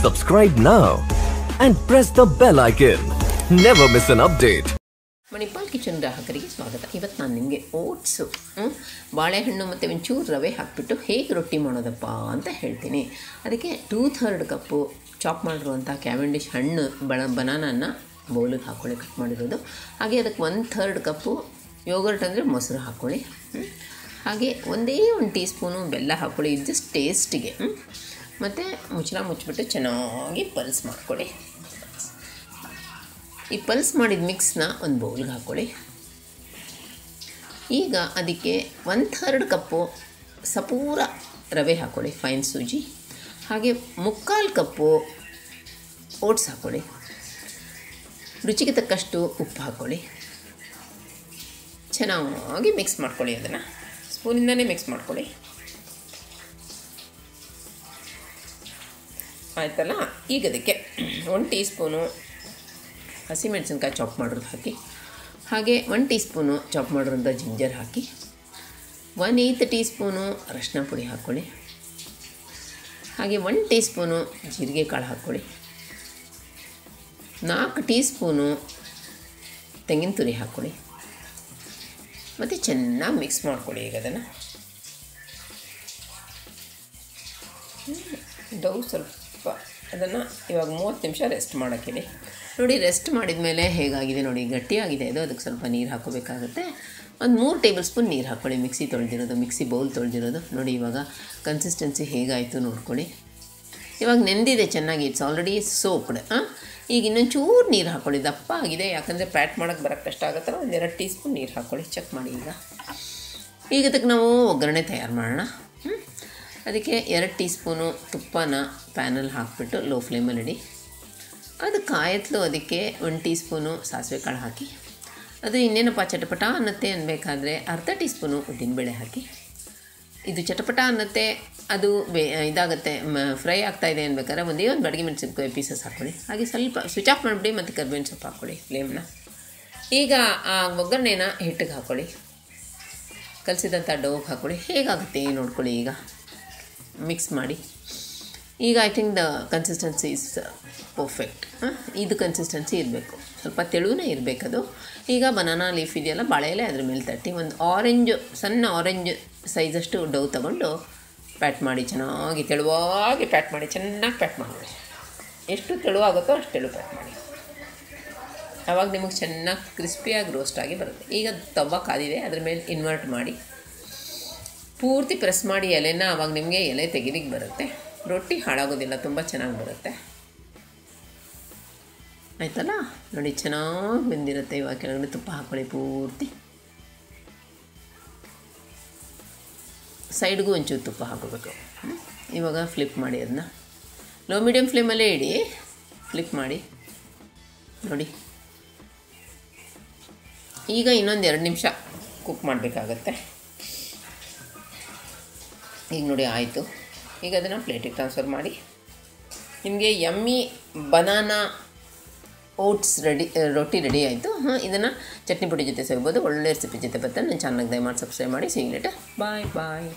Subscribe now and press the bell icon. Never miss an update. Manipal kitchen ಗ್ರಾಹಕರಿಗೆ ಸ್ವಾಗತ ಇವತ್ತು ನಾನು ನಿಮಗೆ ಓಟ್ಸು ಬಾಳೆಹಣ್ಣು ಮತ್ತು ಒಂಚೂರು ರವೆ ಹಾಕಿಬಿಟ್ಟು ಹೇಗೆ ರೊಟ್ಟಿ ಮಾಡೋದಪ್ಪ ಅಂತ ಹೇಳ್ತೀನಿ ಅದಕ್ಕೆ ಟೂ ಥರ್ಡ್ ಕಪ್ಪು ಚಾಪ್ ಮಾಡಿರುವಂಥ ಕ್ಯಾವೆಂಡಿಶ್ ಹಣ್ಣು ಬಳ ಬನಾನನ್ನು ಬೌಲಿಗೆ ಹಾಕ್ಕೊಳ್ಳಿ ಕಟ್ ಮಾಡಿರೋದು ಹಾಗೆ ಅದಕ್ಕೆ ಒನ್ ಥರ್ಡ್ ಕಪ್ಪು ಯೋಗರ್ಟ್ ಅಂದರೆ ಮೊಸರು ಹಾಕ್ಕೊಳ್ಳಿ ಹ್ಮ್. ಹಾಗೆ ಒಂದೇ ಒಂದು ಟೀ ಸ್ಪೂನು ಬೆಲ್ಲ ಹಾಕ್ಕೊಳ್ಳಿ ಇದು ಜಸ್ಟ್ ಟೇಸ್ಟಿಗೆ ಮತ್ತು ಮುಚ್ಚಳ ಮುಚ್ಚಿಬಿಟ್ಟು ಚೆನ್ನಾಗಿ ಪಲ್ಸ್ ಮಾಡ್ಕೊಳ್ಳಿ ಈ ಪಲ್ಸ್ ಮಾಡಿದ ಮಿಕ್ಸ್ನ ಒಂದು ಬೌಲ್ಗೆ ಹಾಕ್ಕೊಳ್ಳಿ ಈಗ ಅದಕ್ಕೆ ಒನ್ ಥರ್ಡ್ ಕಪ್ಪು ಸಪೂರ ರವೆ ಹಾಕ್ಕೊಳ್ಳಿ ಫೈನ್ ಸೂಜಿ ಹಾಗೆ ಮುಕ್ಕಾಲು ಕಪ್ಪು ಓಟ್ಸ್ ಹಾಕ್ಕೊಳ್ಳಿ ರುಚಿಗೆ ತಕ್ಕಷ್ಟು ಉಪ್ಪು ಹಾಕ್ಕೊಳ್ಳಿ ಚೆನ್ನಾಗಿ ಮಿಕ್ಸ್ ಮಾಡ್ಕೊಳ್ಳಿ ಅದನ್ನು ಸ್ಪೂನಿಂದನೇ ಮಿಕ್ಸ್ ಮಾಡ್ಕೊಳ್ಳಿ ಆಯ್ತಲ್ಲ ಈಗ ಅದಕ್ಕೆ ಒಂದು ಟೀ ಸ್ಪೂನು ಹಸಿಮೆಣಸಿನ್ಕಾಯಿ ಚಾಪ್ ಮಾಡಿರೋದು ಹಾಕಿ ಹಾಗೆ ಒನ್ ಟೀ ಸ್ಪೂನು ಚಾಪ್ ಮಾಡಿರೋಂಥ ಜಿಂಜರ್ ಹಾಕಿ ಒನ್ ಏಯ್ತ್ ಟೀ ಸ್ಪೂನು ಅರಶಿನ ಪುಡಿ ಹಾಕ್ಕೊಳ್ಳಿ ಹಾಗೆ ಒನ್ ಟೀ ಸ್ಪೂನು ಜೀರಿಗೆ ಕಾಳು ಹಾಕ್ಕೊಳ್ಳಿ ನಾಲ್ಕು ಟೀ ಸ್ಪೂನು ತೆಂಗಿನ ತುರಿ ಹಾಕ್ಕೊಳ್ಳಿ ಮತ್ತು ಚೆನ್ನಾಗಿ ಮಿಕ್ಸ್ ಮಾಡ್ಕೊಳ್ಳಿ ಈಗ ಅದನ್ನು ಡೌ ಸ್ವಲ್ಪ ಅದನ್ನು ಇವಾಗ ಮೂವತ್ತು ನಿಮಿಷ ರೆಸ್ಟ್ ಮಾಡೋಕ್ಕಿಡಿ ನೋಡಿ ರೆಸ್ಟ್ ಮಾಡಿದ ಮೇಲೆ ಹೇಗಾಗಿದೆ ನೋಡಿ ಗಟ್ಟಿಯಾಗಿದೆ ಇದು ಅದಕ್ಕೆ ಸ್ವಲ್ಪ ನೀರು ಹಾಕೋಬೇಕಾಗುತ್ತೆ ಒಂದು ಮೂರು ಟೇಬಲ್ ಸ್ಪೂನ್ ನೀರು ಹಾಕ್ಕೊಳ್ಳಿ ಮಿಕ್ಸಿ ತೊಳೆದಿರೋದು ಮಿಕ್ಸಿ ಬೌಲ್ ತೊಳೆದಿರೋದು ನೋಡಿ ಇವಾಗ ಕನ್ಸಿಸ್ಟೆನ್ಸಿ ಹೇಗಾಯಿತು ನೋಡ್ಕೊಳ್ಳಿ ಇವಾಗ ನೆಂದಿದೆ ಚೆನ್ನಾಗಿ ಇಟ್ಸ್ ಆಲ್ರೆಡಿ ಸೋಪ್ಡ್ ಹಾಂ ಈಗ ಇನ್ನೊಂದು ಚೂರು ನೀರು ಹಾಕ್ಕೊಳ್ಳಿ ದಪ್ಪ ಆಗಿದೆ ಯಾಕಂದರೆ ಪ್ಯಾಟ್ ಮಾಡೋಕ್ಕೆ ಬರೋಕ್ಕೆ ಕಷ್ಟ ಆಗುತ್ತಲ್ಲ ಒಂದು ಎರಡು ಟೀ ಸ್ಪೂನ್ ನೀರು ಹಾಕ್ಕೊಳ್ಳಿ ಚೆಕ್ ಮಾಡಿ ಈಗ ಈಗ ಅದಕ್ಕೆ ನಾವು ಒಗ್ಗರಣೆ ತಯಾರು ಮಾಡೋಣ ಹ್ಮ್? ಅದಕ್ಕೆ ಎರಡು ಟೀ ಸ್ಪೂನು ತುಪ್ಪನ ಪ್ಯಾನಲ್ಲಿ ಹಾಕಿಬಿಟ್ಟು ಲೋ ಫ್ಲೇಮಲ್ಲಿ ಇಡಿ ಅದು ಕಾಯತ್ಲು ಅದಕ್ಕೆ ಒಂದು ಟೀ ಸ್ಪೂನು ಸಾಸಿವೆ ಕಾಳು ಹಾಕಿ ಅದು ಇನ್ನೇನಪ್ಪ ಚಟಪಟ ಅನ್ನತ್ತೆ ಅನ್ಬೇಕಾದ್ರೆ ಅರ್ಧ ಟೀ ಸ್ಪೂನು ಉದ್ದಿನಬೇಳೆ ಹಾಕಿ ಇದು ಚಟಪಟ ಅನ್ನತ್ತೆ ಅದು ಬೇ ಇದಾಗುತ್ತೆ ಫ್ರೈ ಆಗ್ತಾ ಇದೆ ಅನ್ಬೇಕಾದ್ರೆ ಒಂದೇ ಒಂದು ಬಡಗಿ ಮೆಣಸಿನ್ಕಾಯಿ ಪೀಸಸ್ ಹಾಕ್ಕೊಳ್ಳಿ ಹಾಗೆ ಸ್ವಲ್ಪ ಸ್ವಿಚ್ ಆಫ್ ಮಾಡಿಬಿಡಿ ಮತ್ತು ಕರ್ಬೇವಿನ ಸೊಪ್ಪು ಹಾಕ್ಕೊಳ್ಳಿ ಫ್ಲೇಮ್ನ ಈಗ ಆ ಒಗ್ಗರಣೆನ ಹಿಟ್ಟಿಗೆ ಹಾಕ್ಕೊಳ್ಳಿ ಕಲಸಿದಂಥ ಡೋವ್ ಹಾಕ್ಕೊಳ್ಳಿ ಹೇಗಾಗುತ್ತೆ ನೋಡ್ಕೊಳ್ಳಿ ಈಗ ಮಿಕ್ಸ್ ಮಾಡಿ ಈಗ I think the consistency is perfect ಇದು ಕನ್ಸಿಸ್ಟೆನ್ಸಿ ಇರಬೇಕು ಸ್ವಲ್ಪ ತೆಳುವೇ ಇರಬೇಕದು ಈಗ ಬನಾನಾ ಲೀಫ್ ಇದೆಯಲ್ಲ ಬಾಳೆ ಎಲೆ ಅದ್ರ ಮೇಲೆ ತಟ್ಟಿ ಒಂದು ಆರೆಂಜ್ ಸಣ್ಣ ಆರೆಂಜ್ ಸೈಜಷ್ಟು ಡೌ ತಗೊಂಡು ಪ್ಯಾಟ್ ಮಾಡಿ ಚೆನ್ನಾಗಿ ತೆಳುವಾಗಿ ಪ್ಯಾಟ್ ಮಾಡಿ ಚೆನ್ನಾಗಿ ಪ್ಯಾಟ್ ಮಾಡಿ ಎಷ್ಟು ತೆಳುವಾಗುತ್ತೋ ಅಷ್ಟು ತೆಳು ಪ್ಯಾಟ್ ಮಾಡಿ ಆವಾಗ ನಿಮಗೆ ಚೆನ್ನಾಗಿ ಕ್ರಿಸ್ಪಿಯಾಗಿ ರೋಸ್ಟ್ ಆಗಿ ಬರುತ್ತೆ ಈಗ ತವ ಕಾದಿದೆ ಅದ್ರ ಮೇಲೆ ಇನ್ವರ್ಟ್ ಮಾಡಿ ಪೂರ್ತಿ ಪ್ರೆಸ್ ಮಾಡಿ ಎಲೆನ ಆವಾಗ ನಿಮಗೆ ಎಲೆ ತೆಗಿಲಿಕ್ಕೆ ಬರುತ್ತೆ ರೊಟ್ಟಿ ಹಾಳಾಗೋದಿಲ್ಲ ತುಂಬ ಚೆನ್ನಾಗಿ ಬರುತ್ತೆ ಆಯ್ತಲ್ಲ ನೋಡಿ ಚೆನ್ನಾಗಿ ಬೆಂದಿರುತ್ತೆ ಇವಾಗ ಕೆಳಗಡೆ ತುಪ್ಪ ಹಾಕ್ಕೊಳ್ಳಿ ಪೂರ್ತಿ ಸೈಡ್ಗೂ ಒಂಚೂರು ತುಪ್ಪ ಹಾಕೋಬೇಕು ಹ್ಮ್? ಇವಾಗ ಫ್ಲಿಪ್ ಮಾಡಿ ಅದನ್ನ ಲೋ ಮೀಡಿಯಮ್ ಫ್ಲೇಮಲ್ಲೇ ಇಡಿ ಫ್ಲಿಪ್ ಮಾಡಿ ನೋಡಿ ಈಗ ಇನ್ನೊಂದು ಎರಡು ನಿಮಿಷ ಕುಕ್ ಮಾಡಬೇಕಾಗತ್ತೆ ಈಗ ನೋಡಿ ಆಯಿತು ಈಗ ಅದನ್ನು ಪ್ಲೇಟಿಗೆ ಟ್ರಾನ್ಸ್ಫರ್ ಮಾಡಿ ನಿಮಗೆ ಯಮ್ಮಿ ಬನಾನಾ ಓಟ್ಸ್ ರೆಡಿ ರೊಟ್ಟಿ ರೆಡಿ ಆಯಿತು ಹಾಂ ಇದನ್ನು ಚಟ್ನಿ ಪುಡಿ ಜೊತೆ ಸೇರ್ಬೋದು ಒಳ್ಳೆ ರೆಸಿಪಿ ಜೊತೆ ಬರ್ತಾನೆ ನನ್ನ ಚಾನಲ್ಗೆ ದಯಮಾಡಿ ಸಬ್ಸ್ಕ್ರೈಬ್ ಮಾಡಿ ಸಿಗ್ಲೇಟ ಬಾಯ್ ಬಾಯ್